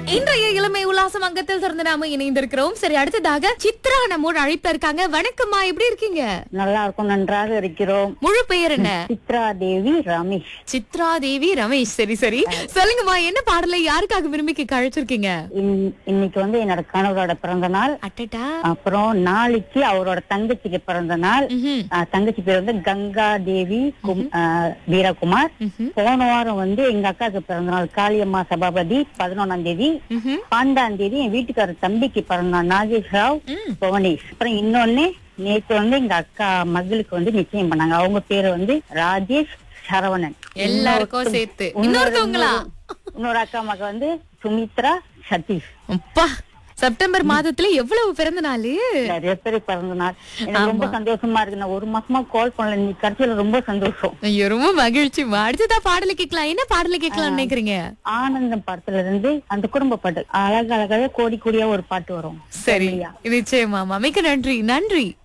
இன்றைய இளமை உல்லாசம் அங்கத்தில் திறந்து நாம இணைந்திருக்கிறோம் சரி அடுத்ததாக சித்ரா நம்மோட அழைப்புல இருக்காங்க வணக்கம்மா எப்படி இருக்கீங்க நல்லா இருக்கும் நன்றாக இருக்கிறோம் முழு பெயர் என்ன சித்ரா தேவி ரமேஷ் சித்ரா தேவி ரமேஷ் சரி சரி சொல்லுங்கம்மா என்ன பாடலை யாருக்காக விரும்பி கேட்க அழைச்சிருக்கீங்க இன்- இன்னைக்கு வந்து என்னோட கணவரோட பிறந்த நாள் அட்டட்டா அப்புறம் நாளைக்கு அவரோட தங்கச்சிக்கு பிறந்த நாள் ம்ஹும். ஆ, தங்கச்சி பேர் வந்து கங்கா தேவி கும்- ஆ, வீரகுமார் ம்ஹும். போன வாரம் வந்து எங்க அக்காவுக்கு பிறந்த நாள் காளியம்மா சபாபதி பதினொன்னாம் தேதி ம்ஹும். பன்னெண்டாம் தேதி என் வீட்டுக்காரர் தம்பிக்கு பிறந்த நாள் நாகேஷ் ராவ் ம். புவனேஷ் அப்புறம் இன்னொன்னு நேத்து வந்து எங்க அக்கா மகளுக்கு வந்து நிச்சயம் பண்ணாங்க அவங்க பேரு வந்து ராஜேஷ் சரவணன் எல்லாருக்கும் சேர்த்து இன்னொருத்தவங்களா இன்னொரு அக்கா மக வந்து சுமித்ரா சதீஷ் அப்பா செப்டம்பர் மாதத்துல எவ்வளவு பிறந்த நாள் நிறைய பேர் பிறந்த நாள் எனக்கு ரொம்ப சந்தோஷமா இருக்கு நான் ஒரு மாசமா கால் பண்ணல நீ கடைசியில ரொம்ப சந்தோஷம் ஐயோ ரொம்ப மகிழ்ச்சிமா அடுத்ததா பாடலை கேட்கலாம் என்ன பாடலை கேட்கலாம் நினைக்கிறீங்க ஆனந்தம் படத்துல இருந்து அந்த குடும்ப பாட்டு அழகு அழகாக கோடி கோடியா ஒரு பாட்டு வரும் சரி நிச்சயமாமா மிக்க நன்றி நன்றி